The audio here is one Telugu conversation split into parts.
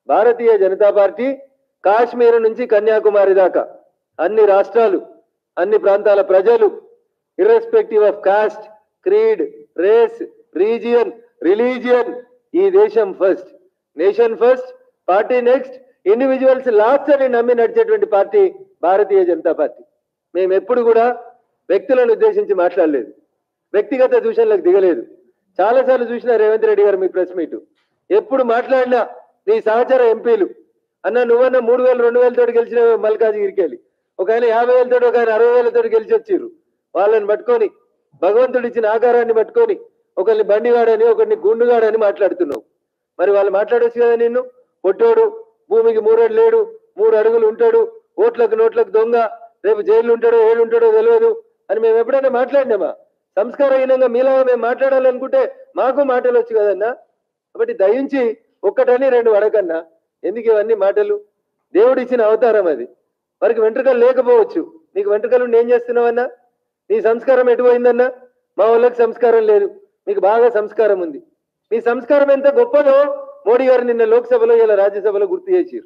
భారతీయ జనతా పార్టీ కాశ్మీర్ నుంచి కన్యాకుమారి దాకా అన్ని రాష్ట్రాలు అన్ని ప్రాంతాల ప్రజలు irrespective of caste creed race region religion ఈ దేశం first nation first party next individuals last అని నమ్మి నడిచేటువంటి పార్టీ భారతీయ జనతా పార్టీ మేము ఎప్పుడు కూడా వ్యక్తులను ఉద్దేశించి మాట్లాడలేదు వ్యక్తిగత దూషణలకు దిగలేదు చాలాసార్లు చూసిన రేవంత్ రెడ్డి గారు మీ ప్రెస్ మీట్ ఎప్పుడు మాట్లాడినా నీ సహచర ఎంపీలు అన్న నువ్వన్న మూడు వేలు రెండు వేలతో గెలిచిన మల్కాజ్గిరికి వెళ్ళి ఒక ఆయన యాభై వేలతో ఒక ఆయన అరవై వేలతో గెలిచి వచ్చిర్రు వాళ్ళని పట్టుకొని భగవంతుడు ఇచ్చిన ఆకారాన్ని పట్టుకొని ఒకరిని బండిగాడని ఒకరిని గుండుగాడని మాట్లాడుతున్నావు మరి వాళ్ళు మాట్లాడొచ్చు కదా నిన్ను పొట్టోడు భూమికి మూరడు లేడు మూడు అడుగులు ఉంటాడు ఓట్లకు నోట్లకు దొంగ రేపు జైలు ఉంటాడో ఏడు ఉంటాడో తెలియదు అని మేము ఎప్పుడైనా మాట్లాడినామా సంస్కారహీనంగా మీలాగా మేము మాట్లాడాలనుకుంటే మాకు మాటలు వచ్చు కదన్నా కాబట్టి దయించి ఒక్కటని రెండు వడకన్నా ఎందుకు ఇవన్నీ మాటలు దేవుడు ఇచ్చిన అవతారం అది వారికి వెంట్రుకలు లేకపోవచ్చు నీకు వెంట్రుకలు ఉండి ఏం చేస్తున్నావన్నా నీ సంస్కారం ఎటుపోయిందన్నా మా వాళ్ళకి సంస్కారం లేదు మీకు బాగా సంస్కారం ఉంది మీ సంస్కారం ఎంత గొప్పదో మోడీ గారు నిన్న లోక్సభలో ఇలా రాజ్యసభలో గుర్తు చేశారు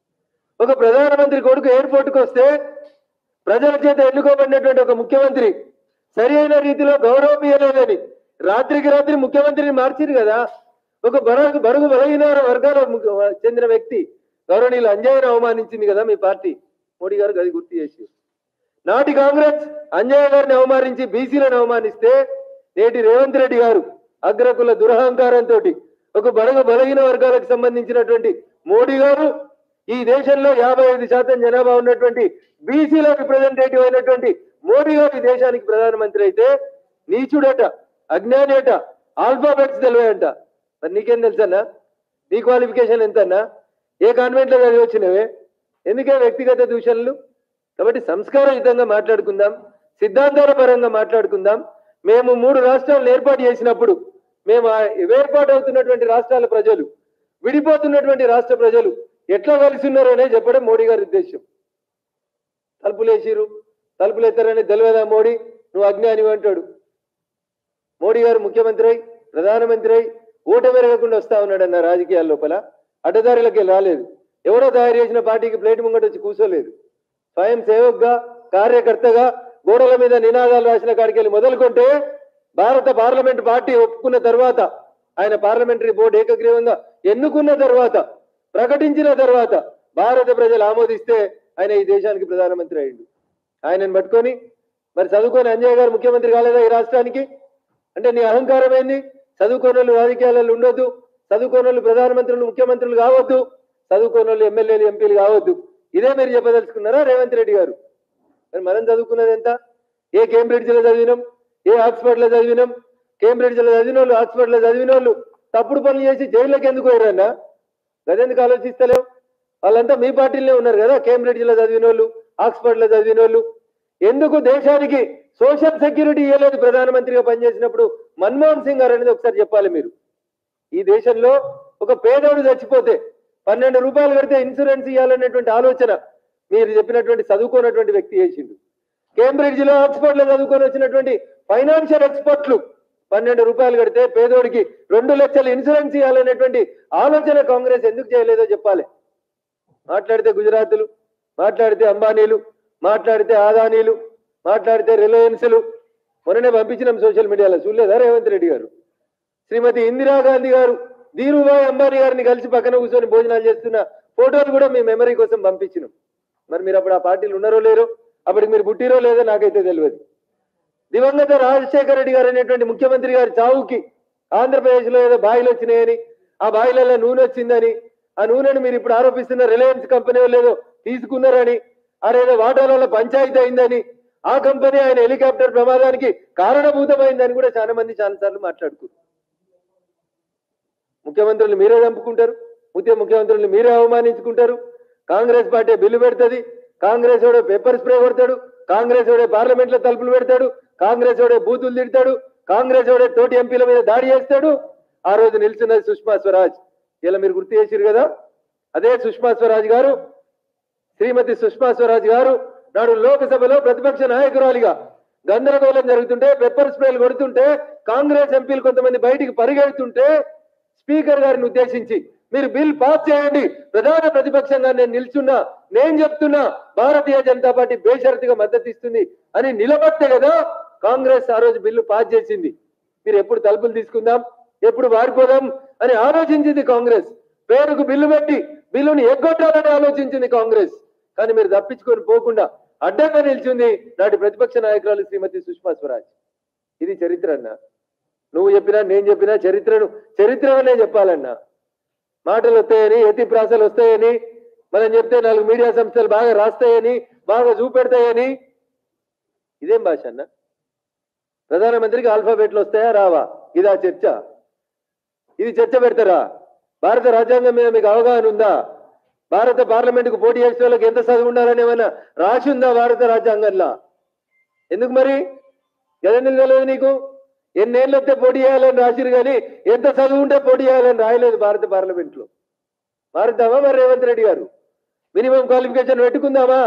ఒక ప్రధానమంత్రి కొడుకు ఎయిర్పోర్ట్కి వస్తే ప్రజల చేత ఎన్నుకోబడినటువంటి ఒక ముఖ్యమంత్రి సరి అయిన రీతిలో గౌరవం ఇవ్వలేదని రాత్రికి రాత్రి ముఖ్యమంత్రిని మార్చిరు కదా ఒక బరుగు బరుగు బలహీన వర్గాల ము- చెందిన వ్యక్తి గౌరవనీయులు అంజయ్యను అవమానించింది కదా మీ పార్టీ మోడీ గారు అది గుర్తు చేసి నాటి కాంగ్రెస్ అంజయ్య గారిని అవమానించి బీసీలను అవమానిస్తే నేటి రేవంత్ రెడ్డి గారు అగ్రకుల దురహంకారంతో ఒక బడుగు బలహీన వర్గాలకు సంబంధించినటువంటి మోడీ గారు ఈ దేశంలో యాభై ఐదు శాతం జనాభా ఉన్నటువంటి బీసీల రిప్రజెంటేటివ్ అయినటువంటి మోడీ గారు ఈ దేశానికి ప్రధానమంత్రి అయితే నీచుడట అజ్ఞానేట ఆల్ఫాబెట్స్ తెలివాయంట మరి నీకేం తెలుసన్నా నీ క్వాలిఫికేషన్ ఎంతన్నా ఏ కాన్వెంట్లో చదివి వచ్చినవే ఎందుకే వ్యక్తిగత దూషణలు కాబట్టి సంస్కారయుతంగా మాట్లాడుకుందాం సిద్ధాంతాల పరంగా మాట్లాడుకుందాం మేము మూడు రాష్ట్రాలను ఏర్పాటు చేసినప్పుడు మేము ఆ ఏర్పాటు అవుతున్నటువంటి రాష్ట్రాల ప్రజలు విడిపోతున్నటువంటి రాష్ట్ర ప్రజలు ఎట్లా కలిసి ఉన్నారో అనే చెప్పడం మోడీ గారి ఉద్దేశం తలుపులేసిరు తలుపులు ఎత్తారని తెలియదా మోడీ నువ్వు అజ్ఞాని అంటాడు మోడీ గారు ముఖ్యమంత్రి అయి ప్రధానమంత్రి అయి ఓట మెరగకుండా వస్తా ఉన్నాడన్న రాజకీయాల లోపల అడ్డదారులకి రాలేదు ఎవరో తయారు చేసిన పార్టీకి ప్లేట్ ముంగట వచ్చి కూర్చోలేదు స్వయం సేవక్గా కార్యకర్తగా గోడల మీద నినాదాలు రాసిన కాడికి వెళ్ళి మొదలుకుంటే భారత పార్లమెంట్ పార్టీ ఒప్పుకున్న తర్వాత ఆయన పార్లమెంటరీ బోర్డు ఏకగ్రీవంగా ఎన్నుకున్న తర్వాత ప్రకటించిన తర్వాత భారత ప్రజలు ఆమోదిస్తే ఆయన ఈ దేశానికి ప్రధానమంత్రి అయిండు ఆయనను పట్టుకొని మరి చదువుకొని అంజయ్ గారు ముఖ్యమంత్రి కాలేదా ఈ రాష్ట్రానికి అంటే నీ అహంకారం ఏంది చదువుకోనోళ్ళు రాజకీయాలలో ఉండొద్దు చదువుకోనోళ్ళు ప్రధానమంత్రులు ముఖ్యమంత్రులు కావద్దు చదువుకోనోళ్ళు ఎమ్మెల్యేలు ఎంపీలు కావద్దు ఇదే మీరు చెప్పదలుచుకున్నారా రేవంత్ రెడ్డి గారు మరి మనం చదువుకున్నది ఎంత ఏ కేంబ్రిడ్జ్లో చదివినాం ఏ ఆక్స్ఫర్డ్లో చదివినాం కేంబ్రిడ్జ్లో చదివిన వాళ్ళు ఆక్స్ఫర్డ్లో చదివిన వాళ్ళు తప్పుడు పనులు చేసి జైల్లోకి ఎందుకు పోయారన్నా గదెందుకు ఆలోచిస్తలేవు వాళ్ళంతా మీ పార్టీలోనే ఉన్నారు కదా కేంబ్రిడ్జ్లో చదివిన వాళ్ళు ఆక్స్ఫర్డ్లో చదివిన వాళ్ళు ఎందుకు దేశానికి సోషల్ సెక్యూరిటీ ఇవ్వలేదు ప్రధానమంత్రిగా పనిచేసినప్పుడు మన్మోహన్ సింగ్ గారు అనేది ఒకసారి చెప్పాలి మీరు ఈ దేశంలో ఒక పేదోడు చచ్చిపోతే పన్నెండు రూపాయలు కడితే ఇన్సూరెన్స్ ఇవ్వాలనేటువంటి ఆలోచన మీరు చెప్పినటువంటి చదువుకున్నటువంటి వ్యక్తి చేసిండు కేంబ్రిడ్జ్ లో ఆక్స్ఫర్డ్ లో చదువుకొని వచ్చినటువంటి ఫైనాన్షియల్ ఎక్స్పర్ట్లు పన్నెండు రూపాయలు కడితే పేదోడికి రెండు లక్షలు ఇన్సూరెన్స్ ఇవ్వాలనేటువంటి ఆలోచన కాంగ్రెస్ ఎందుకు చేయలేదో చెప్పాలి మాట్లాడితే గుజరాతులు మాట్లాడితే అంబానీలు మాట్లాడితే ఆదానీలు మాట్లాడితే రిలయన్స్లు మొన్ననే పంపించినాం సోషల్ మీడియాలో చూడలేదా రేవంత్ రెడ్డి గారు శ్రీమతి ఇందిరాగాంధీ గారు ధీరుభాయ్ అంబానీ గారిని కలిసి పక్కన కూర్చొని భోజనాలు చేస్తున్న ఫోటోలు కూడా మీ మెమరీ కోసం పంపించినాం మరి మీరు అప్పుడు ఆ పార్టీలు ఉన్నారో లేరో అప్పటికి మీరు పుట్టిరో లేదో నాకైతే తెలియదు దివంగత రాజశేఖర రెడ్డి గారు అనేటువంటి ముఖ్యమంత్రి గారి చావుకి ఆంధ్రప్రదేశ్లో ఏదో బాయిలు వచ్చినాయని ఆ బాయిలలో నూనె వచ్చిందని ఆ నూనెను మీరు ఇప్పుడు ఆరోపిస్తున్న రిలయన్స్ కంపెనీ వాళ్ళు ఏదో తీసుకున్నారని అదేదో వాటాలలో పంచాయతీ అయిందని ఆ కంపెనీ ఆయన హెలికాప్టర్ ప్రమాదానికి కారణభూతమైందని కూడా చాలా మంది చాలా సార్లు మాట్లాడుకున్నారు ముఖ్యమంత్రులు మీరే చంపుకుంటారు ముఖ్య ముఖ్యమంత్రులు మీరే అవమానించుకుంటారు కాంగ్రెస్ పార్టీ బిల్లు పెడుతుంది కాంగ్రెస్ వాడే పేపర్ స్ప్రే కొడతాడు కాంగ్రెస్ వాడే పార్లమెంట్ లో తలుపులు పెడతాడు కాంగ్రెస్ వాడే బూతులు తిడతాడు కాంగ్రెస్ వాడే తోటి ఎంపీల మీద దాడి చేస్తాడు ఆ రోజు నిల్చున్నది సుష్మా స్వరాజ్ ఇలా మీరు గుర్తు చేసిరు కదా అదే సుష్మా స్వరాజ్ గారు శ్రీమతి సుష్మా స్వరాజ్ గారు నాడు లోక్సభలో ప్రతిపక్ష నాయకురాలిగా గందరగోళం జరుగుతుంటే పెప్పర్ స్ప్రేలు కొడుతుంటే కాంగ్రెస్ ఎంపీలు కొంతమంది బయటికి పరిగెడుతుంటే స్పీకర్ గారిని ఉద్దేశించి మీరు బిల్ పాస్ చేయండి ప్రధాన ప్రతిపక్షంగా నేను నిల్చున్నా నేను చెప్తున్నా భారతీయ జనతా పార్టీ బేషరతుగా మద్దతు ఇస్తుంది అని నిలబడితే కదా కాంగ్రెస్ ఆ రోజు బిల్లు పాస్ చేసింది మీరు ఎప్పుడు తలుపులు తీసుకుందాం ఎప్పుడు వారిపోదాం అని ఆలోచించింది కాంగ్రెస్ పేరుకు బిల్లు పెట్టి బిల్లుని ఎగ్గొట్టాలని ఆలోచించింది కాంగ్రెస్ కానీ మీరు తప్పించుకొని పోకుండా అడ్డంగా నిల్చుంది నాటి ప్రతిపక్ష నాయకురాలు శ్రీమతి సుష్మా స్వరాజ్ ఇది చరిత్ర అన్న నువ్వు చెప్పినా నేను చెప్పినా చరిత్రను చరిత్రనే చెప్పాలన్నా మాటలు వస్తాయని ఎత్తి ప్రాసలు వస్తాయని మనం చెప్తే నాలుగు మీడియా సంస్థలు బాగా రాస్తాయని బాగా చూపెడతాయని ఇదేం భాష అన్న ప్రధానమంత్రికి ఆల్ఫాబెట్లు వస్తాయా రావా ఇదా చర్చ ఇది చర్చ పెడతారా భారత రాజ్యాంగం మీద మీకు అవగాహన ఉందా భారత పార్లమెంటుకు పోటీ చేసే వాళ్ళకి ఎంత చదువు ఉండాలని ఏమైనా రాసి ఉందా భారత రాజ్యాంగంలో ఎందుకు మరి గదెందుకు తెలియదు నీకు ఎన్నేళ్ళు వస్తే పోటీ చేయాలని రాసిరు కానీ ఎంత చదువు ఉంటే పోటీ చేయాలని రాయలేదు భారత పార్లమెంట్ లో మారుద్దామా మరి రేవంత్ రెడ్డి గారు మినిమం క్వాలిఫికేషన్ పెట్టుకుందామా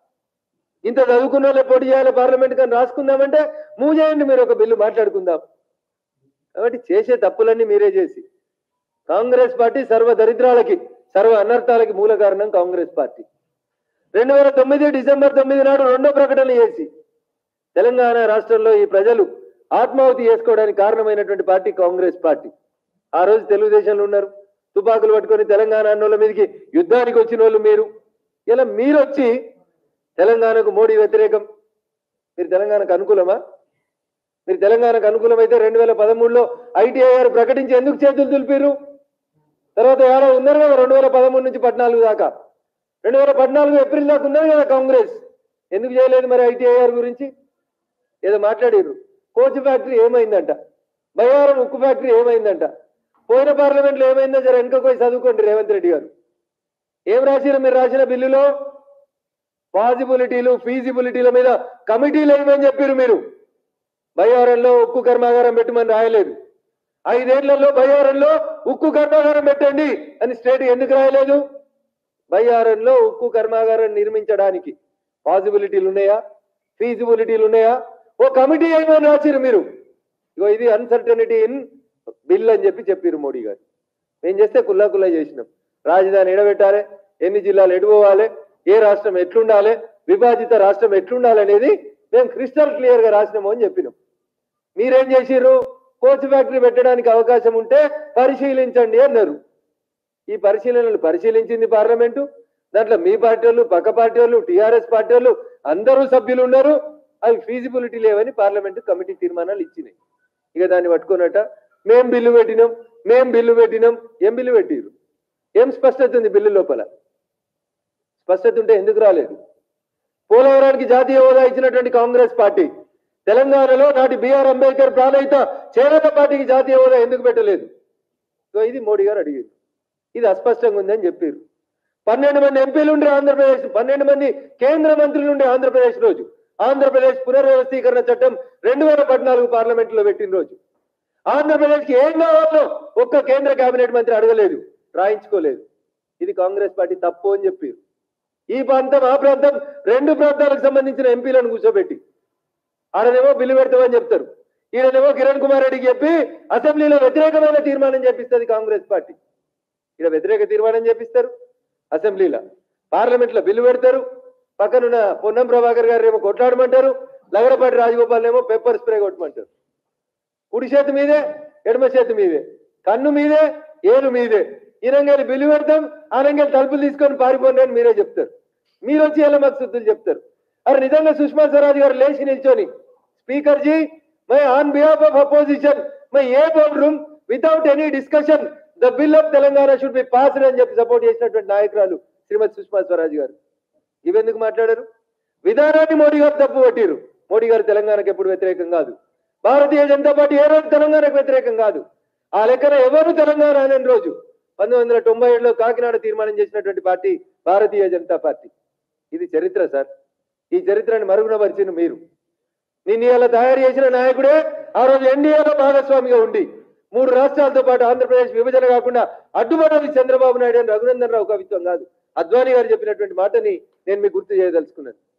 ఇంత చదువుకున్న వాళ్ళే పోటీ చేయాలి పార్లమెంట్ కానీ రాసుకుందామంటే మూవ్ చేయండి మీరు ఒక బిల్లు మాట్లాడుకుందాం కాబట్టి చేసే తప్పులన్నీ మీరే చేసి కాంగ్రెస్ పార్టీ సర్వ దరిద్రాలకి సర్వ అనర్థాలకి మూల కారణం కాంగ్రెస్ పార్టీ రెండు వేల తొమ్మిది డిసెంబర్ తొమ్మిది నాడు రెండో ప్రకటన చేసి తెలంగాణ రాష్ట్రంలో ఈ ప్రజలు ఆత్మాహుతి చేసుకోవడానికి కారణమైనటువంటి పార్టీ కాంగ్రెస్ పార్టీ ఆ రోజు తెలుగుదేశంలో ఉన్నారు తుపాకులు పట్టుకొని తెలంగాణ అన్నోళ్ళ మీదకి యుద్ధానికి వచ్చిన వాళ్ళు మీరు ఇలా మీరు వచ్చి తెలంగాణకు మోడీ వ్యతిరేకం మీరు తెలంగాణకు అనుకూలమా మీరు తెలంగాణకు అనుకూలమైతే రెండు వేల పదమూడులో ఐటీఐఆర్ ప్రకటించి ఎందుకు చేతులు దులిపారు తర్వాత ఏడాది ఉన్నారు కదా రెండు వేల పదమూడు నుంచి పద్నాలుగు దాకా రెండు వేల పద్నాలుగు ఏప్రిల్ దాకా ఉన్నారు కదా కాంగ్రెస్ ఎందుకు చేయలేదు మరి ఐటీఐఆర్ గురించి ఏదో మాట్లాడారు కోచ్ ఫ్యాక్టరీ ఏమైందంట బయ్యారం ఉక్కు ఫ్యాక్టరీ ఏమైందంట పోయిన పార్లమెంట్ లో ఏమైందో జర వెనుక పోయి చదువుకోండి రేవంత్ రెడ్డి గారు ఏం రాసిరు మీరు రాసిన బిల్లులో పాజిబిలిటీలు ఫీజిబిలిటీల మీద కమిటీలు ఏమని చెప్పారు మీరు బయ్యారంలో ఉక్కు కర్మాగారం పెట్టమని రాయలేదు ఐదేళ్లలో బయ్యారంలో ఉక్కు కర్మాగారం పెట్టండి అని స్టేట్ ఎందుకు రాయలేదు బయ్యారంలో ఉక్కు కర్మాగారం నిర్మించడానికి పాసిబిలిటీలు ఉన్నాయా ఫీజిబిలిటీలు ఉన్నాయా ఓ కమిటీ ఏమని రాసిరు మీరు ఇగో ఇది అన్సర్టనిటీ ఇన్ బిల్ అని చెప్పి చెప్పారు మోడీ గారు ఏం చేస్తే కుల్లా కుల్లా చేసినాం రాజధాని ఎడబెట్టాలి ఎన్ని జిల్లాలు ఎడుకోవాలి ఏ రాష్ట్రం ఎట్లుండాలి విభాజిత రాష్ట్రం ఎట్లుండాలి అనేది మేము క్రిస్టల్ క్లియర్ గా రాసినాము అని చెప్పినాం మీరేం చేసిర్రు కోచ్ ఫ్యాక్టరీ పెట్టడానికి అవకాశం ఉంటే పరిశీలించండి అన్నారు ఈ పరిశీలనలు పరిశీలించింది పార్లమెంటు దాంట్లో మీ పార్టీ వాళ్ళు పక్క పార్టీ వాళ్ళు టీఆర్ఎస్ పార్టీ వాళ్ళు అందరూ సభ్యులు ఉన్నారు అవి ఫీజిబిలిటీ లేవని పార్లమెంటు కమిటీ తీర్మానాలు ఇచ్చినాయి ఇక దాన్ని పట్టుకున్నట్ట మేం బిల్లు పెట్టినాం మేం బిల్లు పెట్టినాం ఏం బిల్లు పెట్టిరు ఏం స్పష్టత ఉంది బిల్లు లోపల స్పష్టత ఉంటే ఎందుకు రాలేదు పోలవరానికి జాతీయ హోదా ఇచ్చినటువంటి కాంగ్రెస్ పార్టీ తెలంగాణలో నాటి బిఆర్ అంబేద్కర్ ప్రాణహిత చేనేత పార్టీకి జాతీయ హోదా ఎందుకు పెట్టలేదు ఇగో ఇది మోడీ గారు అడిగారు ఇది అస్పష్టంగా ఉందని చెప్పారు పన్నెండు మంది ఎంపీలు ఉండే ఆంధ్రప్రదేశ్ పన్నెండు మంది కేంద్ర మంత్రులు ఉండే ఆంధ్రప్రదేశ్ రోజు ఆంధ్రప్రదేశ్ పునర్వ్యవస్థీకరణ చట్టం రెండు వేల పద్నాలుగు పార్లమెంట్ లో పెట్టిన రోజు ఆంధ్రప్రదేశ్ కి ఏం కావాలో ఒక్క కేంద్ర కేబినెట్ మంత్రి అడగలేదు రాయించుకోలేదు ఇది కాంగ్రెస్ పార్టీ తప్పు అని చెప్పారు ఈ ప్రాంతం ఆ ప్రాంతం రెండు ప్రాంతాలకు సంబంధించిన ఎంపీలను కూర్చోబెట్టి ఆడనేమో బిల్లు పెడతామని చెప్తారు ఈయననేమో కిరణ్ కుమార్ రెడ్డికి చెప్పి అసెంబ్లీలో వ్యతిరేకమైన తీర్మానం చేపిస్తుంది కాంగ్రెస్ పార్టీ ఇక్కడ వ్యతిరేక తీర్మానం చేపిస్తారు అసెంబ్లీలో పార్లమెంట్ లో బిల్లు పెడతారు పక్కనున్న పొన్నం ప్రభాకర్ గారు ఏమో కొట్లాడమంటారు లగడపాటి రాజగోపాల్ ఏమో పెప్పర్ స్ప్రే కొట్టమంటారు కుడి చేతి మీదే ఎడమ చేతి మీదే కన్ను మీదే ఏలు మీదే ఈనంగాలి బిల్లు పెడతాం ఆనంగాలి తలుపులు తీసుకొని పారిపోండి అని మీరే చెప్తారు మీరు వచ్చి ఎలా మాకు శుద్ధులు చెప్తారు అరే నిజంగా సుష్మా స్వరాజ్ గారు లేచి నిల్చొని speaker ji my on behalf of opposition my a board room without any discussion the bill of Telangana should be passed అని చెప్పి సపోర్ట్ చేసినటువంటి నాయకురాలు శ్రీమతి సుష్మా స్వరాజ్ గారు ఇవెందుకు మాట్లాడారు విధానాన్ని మోడీ గారు తప్పు పట్టిరు మోడీ గారు తెలంగాణకు ఎప్పుడు వ్యతిరేకం కాదు భారతీయ జనతా పార్టీ ఏ రోజు తెలంగాణకు వ్యతిరేకం కాదు ఆ లెక్కన ఎవరు తెలంగాణ అనే రోజు పంతొమ్మిది వందల తొంభై ఏడులో కాకినాడ తీర్మానం చేసినటువంటి పార్టీ భారతీయ జనతా పార్టీ ఇది చరిత్ర సార్ ఈ చరిత్రని మరుగున పరిచిన మీరు నిన్న ఇలా తయారు చేసిన నాయకుడే ఆ రోజు ఎన్డీఏలో భాగస్వామిగా ఉండి మూడు రాష్ట్రాలతో పాటు ఆంధ్రప్రదేశ్ విభజన కాకుండా అడ్డుపడది చంద్రబాబు నాయుడు అని రఘునందన్ రావు కవిత్వం కాదు అద్వానీ గారు చెప్పినటువంటి మాటని నేను మీకు గుర్తు చేయదలుచుకున్నాను